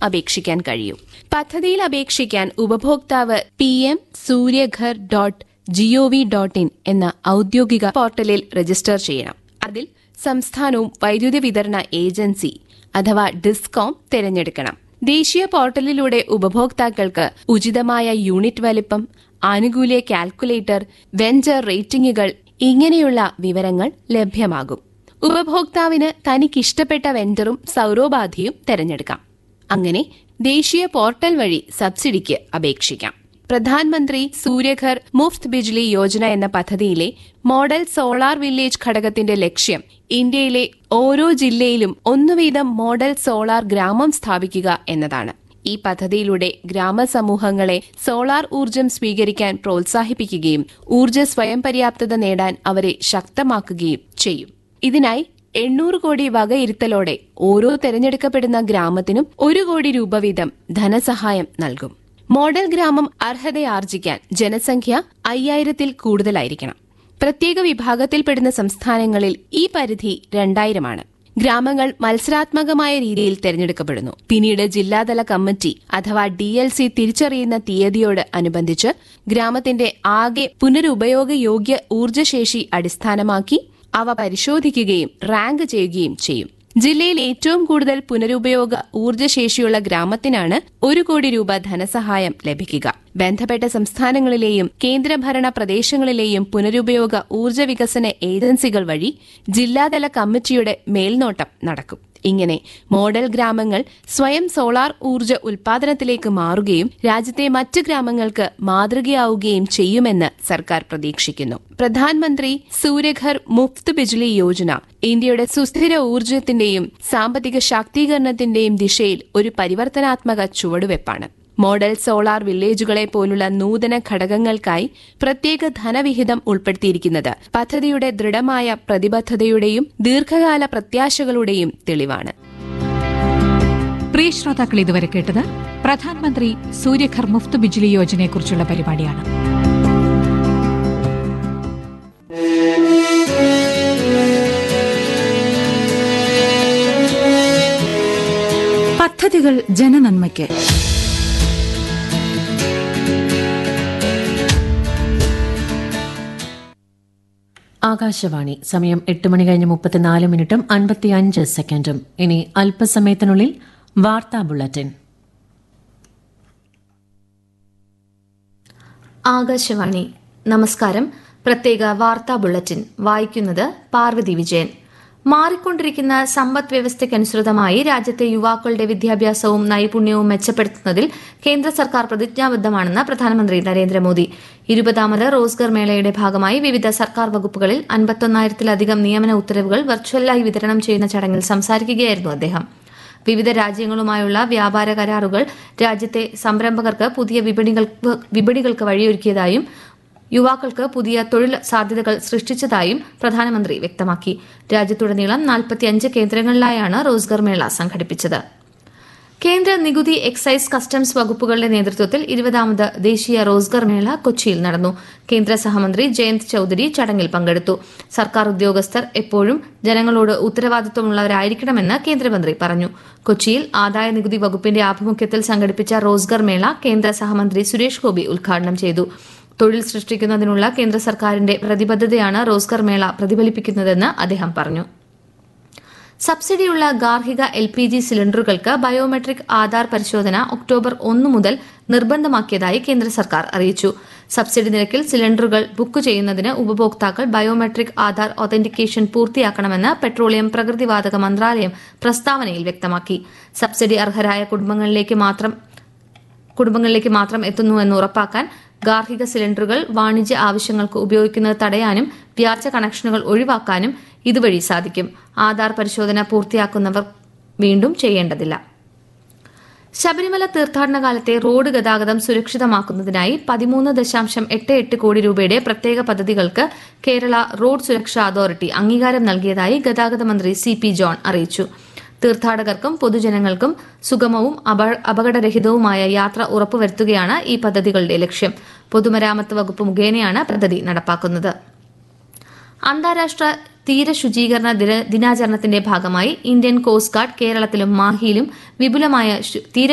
അപേക്ഷിക്കാൻ കഴിയൂ പദ്ധതിയിൽ അപേക്ഷിക്കാൻ ഉപഭോക്താവ് P M Suryaghar dot G O V dot in എന്ന ഔദ്യോഗിക പോർട്ടലിൽ രജിസ്റ്റർ ചെയ്യണം അതിൽ സംസ്ഥാനവും വൈദ്യുതി വിതരണ ഏജൻസി അഥവാ ഡിസ്കോം തിരഞ്ഞെടുക്കണം ദേശീയ പോർട്ടലിലൂടെ ഉപഭോക്താക്കൾക്ക് ഉചിതമായ യൂണിറ്റ് വലിപ്പം ആനുകൂല്യ കാൽക്കുലേറ്റർ വെഞ്ചർ റേറ്റിംഗുകൾ ഇങ്ങനെയുള്ള വിവരങ്ങൾ ലഭ്യമാകും ഉപഭോക്താവിന് തനിക്കിഷ്ടപ്പെട്ട വെഞ്ചറും സൌരോപാധിയും തിരഞ്ഞെടുക്കാം അങ്ങനെ ദേശീയ പോർട്ടൽ വഴി സബ്സിഡിക്ക് അപേക്ഷിക്കാം പ്രധാനമന്ത്രി സൂര്യഘർ മുഫ്ത് ബിജ്ലി യോജന എന്ന പദ്ധതിയിലെ മോഡൽ സോളാർ വില്ലേജ് ഘടകത്തിന്റെ ലക്ഷ്യം ഇന്ത്യയിലെ ഓരോ ജില്ലയിലും ഒന്നുവീതം മോഡൽ സോളാർ ഗ്രാമം സ്ഥാപിക്കുക എന്നതാണ് ഈ പദ്ധതിയിലൂടെ ഗ്രാമസമൂഹങ്ങളെ സോളാർ ഊർജ്ജം സ്വീകരിക്കാൻ പ്രോത്സാഹിപ്പിക്കുകയും ഊർജ്ജ സ്വയം പര്യാപ്തത നേടാൻ അവരെ ശക്തമാക്കുകയും ചെയ്യും ഇതിനായി എണ്ണൂറ് കോടി വകയിരുത്തലോടെ ഓരോ തെരഞ്ഞെടുക്കപ്പെടുന്ന ഗ്രാമത്തിനും ഒരു കോടി രൂപ വീതം ധനസഹായം നൽകും മോഡൽ ഗ്രാമം അർഹതയാർജിക്കാൻ ജനസംഖ്യ അയ്യായിരത്തിൽ കൂടുതലായിരിക്കണം പ്രത്യേക വിഭാഗത്തിൽപ്പെടുന്ന സംസ്ഥാനങ്ങളിൽ ഈ പരിധി രണ്ടായിരമാണ് ഗ്രാമങ്ങൾ മത്സരാത്മകമായ രീതിയിൽ തെരഞ്ഞെടുക്കപ്പെടുന്നു പിന്നീട് ജില്ലാതല കമ്മിറ്റി അഥവാ ഡി എൽ സി തിരിച്ചറിയുന്ന തീയതിയോട് അനുബന്ധിച്ച് ഗ്രാമത്തിന്റെ ആകെ പുനരുപയോഗയോഗ്യ ഊർജ്ജശേഷി അടിസ്ഥാനമാക്കി അവ പരിശോധിക്കുകയും റാങ്ക് ചെയ്യുകയും ചെയ്യും ജില്ലയിൽ ഏറ്റവും കൂടുതൽ പുനരുപയോഗ ഊർജ്ജശേഷിയുള്ള ഗ്രാമത്തിനാണ് ഒരു കോടി രൂപ ധനസഹായം ലഭിക്കുക ബന്ധപ്പെട്ട സംസ്ഥാനങ്ങളിലെയും കേന്ദ്രഭരണ പ്രദേശങ്ങളിലെയും പുനരുപയോഗ ഊർജ്ജ വികസന ഏജൻസികൾ വഴി ജില്ലാതല കമ്മിറ്റിയുടെ മേൽനോട്ടം നടക്കും ഇങ്ങനെ മോഡൽ ഗ്രാമങ്ങൾ സ്വയം സോളാർ ഊർജ്ജ ഉൽപാദനത്തിലേക്ക് മാറുകയും രാജ്യത്തെ മറ്റ് ഗ്രാമങ്ങൾക്ക് മാതൃകയാവുകയും ചെയ്യുമെന്ന് സർക്കാർ പ്രതീക്ഷിക്കുന്നു പ്രധാനമന്ത്രി സൂര്യഘർ മുഫ്ത് ബിജ്ലി യോജന ഇന്ത്യയുടെ സുസ്ഥിര ഊർജ്ജത്തിന്റെയും സാമ്പത്തിക ശാക്തീകരണത്തിന്റെയും ദിശയിൽ ഒരു പരിവർത്തനാത്മക ചുവടുവെപ്പാണ് മോഡൽ സോളാർ വില്ലേജുകളെ പോലുള്ള നൂതന ഘടകങ്ങൾക്കായി പ്രത്യേക ധനവിഹിതം ഉൾപ്പെടുത്തിയിരിക്കുന്നത് പദ്ധതിയുടെ ദൃഢമായ പ്രതിബദ്ധതയുടെയും ദീർഘകാല പ്രത്യാശകളുടെയും തെളിവാണ് പ്രിയ ശ്രോതാക്കൾ ഇതുവരെ കേട്ടത് പ്രധാനമന്ത്രി സൂര്യഘർ മുഫ്ത് ബിജ്ലി യോജനയെക്കുറിച്ചുള്ള പരിപാടിയാണ് പദ്ധതികൾ ജനനന്മയ്ക്ക് ആകാശവാണി സമയം എട്ട് മണി കഴിഞ്ഞ് മുപ്പത്തിനാല് മിനിറ്റും അൻപത്തിയഞ്ച് സെക്കൻഡും ഇനി അല്പസമയത്തിനുള്ളിൽ വാർത്താ ബുള്ളറ്റിൻ ആകാശവാണി നമസ്കാരം പ്രത്യേക വാർത്താ ബുള്ളറ്റിൻ വായിക്കുന്നത് പാർവതി വിജയൻ മാറിക്കൊണ്ടിരിക്കുന്ന സമ്പദ് വ്യവസ്ഥയ്ക്കനുസൃതമായി രാജ്യത്തെ യുവാക്കളുടെ വിദ്യാഭ്യാസവും നൈപുണ്യവും മെച്ചപ്പെടുത്തുന്നതിൽ കേന്ദ്ര സർക്കാർ പ്രതിജ്ഞാബദ്ധമാണെന്ന് പ്രധാനമന്ത്രി നരേന്ദ്രമോദി ഇരുപതാമത് റോസ്ഗർ മേളയുടെ ഭാഗമായി വിവിധ സർക്കാർ വകുപ്പുകളിൽ അൻപത്തൊന്നായിരത്തിലധികം നിയമന ഉത്തരവുകൾ വെർച്വലായി വിതരണം ചെയ്യുന്ന ചടങ്ങിൽ സംസാരിക്കുകയായിരുന്നു അദ്ദേഹം വിവിധ രാജ്യങ്ങളുമായുള്ള വ്യാപാര കരാറുകൾ രാജ്യത്തെ സംരംഭകർക്ക് പുതിയ വിപണികൾക്ക് വിപണികൾക്ക് വഴിയൊരുക്കിയതായും യുവാക്കൾക്ക് പുതിയ തൊഴിൽ സാധ്യതകൾ സൃഷ്ടിച്ചതായും പ്രധാനമന്ത്രി വ്യക്തമാക്കി രാജ്യത്തുടനീളം നാൽപ്പത്തിയഞ്ച് കേന്ദ്രങ്ങളിലായാണ് റോസ്ഗർ മേള സംഘടിപ്പിച്ചത് കേന്ദ്ര നികുതി എക്സൈസ് കസ്റ്റംസ് വകുപ്പുകളുടെ നേതൃത്വത്തിൽ ഇരുപതാമത് ദേശീയ റോസ്ഗർ മേള കൊച്ചിയിൽ നടന്നു കേന്ദ്ര സഹമന്ത്രി ജയന്ത് ചൌധരി ചടങ്ങിൽ പങ്കെടുത്തു സർക്കാർ ഉദ്യോഗസ്ഥർ എപ്പോഴും ജനങ്ങളോട് ഉത്തരവാദിത്വമുള്ളവരായിരിക്കണമെന്ന് കേന്ദ്രമന്ത്രി പറഞ്ഞു കൊച്ചിയിൽ ആദായ നികുതി വകുപ്പിന്റെ ആഭിമുഖ്യത്തിൽ സംഘടിപ്പിച്ച റോസ്ഗർ മേള കേന്ദ്ര സഹമന്ത്രി സുരേഷ് ഗോപി ഉദ്ഘാടനം ചെയ്തു തൊഴിൽ സൃഷ്ടിക്കുന്നതിനുള്ള കേന്ദ്ര സർക്കാരിന്റെ പ്രതിബദ്ധതയാണ് റോസ്ഗർ മേള പ്രതിഫലിപ്പിക്കുന്നതെന്ന് അദ്ദേഹം പറഞ്ഞു സബ്സിഡിയുള്ള ഗാർഹിക എൽ പി ജി സിലിണ്ടറുകൾക്ക് ബയോമെട്രിക് ആധാർ പരിശോധന ഒക്ടോബർ ഒന്ന് മുതൽ നിർബന്ധമാക്കിയതായി കേന്ദ്ര സർക്കാർ അറിയിച്ചു സബ്സിഡി നിരക്കിൽ സിലിണ്ടറുകൾ ബുക്ക് ചെയ്യുന്നതിന് ഉപഭോക്താക്കൾ ബയോമെട്രിക് ആധാർ ഒതന്റിക്കേഷൻ പൂർത്തിയാക്കണമെന്ന് പെട്രോളിയം പ്രകൃതിവാതക മന്ത്രാലയം പ്രസ്താവനയിൽ വ്യക്തമാക്കി സബ്സിഡി അർഹരായ കുടുംബങ്ങളിലേക്ക് മാത്രം കുടുംബങ്ങളിലേക്ക് മാത്രം എത്തുന്നുവെന്ന് ഉറപ്പാക്കാൻ ഗാർഹിക സിലിണ്ടറുകൾ വാണിജ്യ ആവശ്യങ്ങൾക്ക് ഉപയോഗിക്കുന്നത് തടയാനും വ്യാജ കണക്ഷനുകൾ ഒഴിവാക്കാനും ഇതുവഴി സാധിക്കും ആധാർ പരിശോധന പൂർത്തിയാക്കുന്നവർ വീണ്ടും ചെയ്യേണ്ടതില്ല ശബരിമല തീർത്ഥാടന കാലത്തെ റോഡ് ഗതാഗതം സുരക്ഷിതമാക്കുന്നതിനായി പതിമൂന്ന് ദശാംശം എട്ട് എട്ട് കോടി രൂപയുടെ പ്രത്യേക പദ്ധതികൾക്ക് കേരള റോഡ് സുരക്ഷാ അതോറിറ്റി അംഗീകാരം നൽകിയതായി ഗതാഗത മന്ത്രി സി പി ജോൺ അറിയിച്ചു തീർത്ഥാടകർക്കും പൊതുജനങ്ങൾക്കും സുഗമവും അപകടരഹിതവുമായ യാത്ര ഉറപ്പുവരുത്തുകയാണ് ഈ പദ്ധതികളുടെ ലക്ഷ്യം പൊതുമരാമത്ത് വകുപ്പ് മുഖേനയാണ് പദ്ധതി നടപ്പാക്കുന്നത് അന്താരാഷ്ട്ര തീരശുചീകരണ ദിനാചരണത്തിന്റെ ഭാഗമായി ഇന്ത്യൻ കോസ്റ്റ് ഗാർഡ് കേരളത്തിലും മാഹിയിലും വിപുലമായ തീര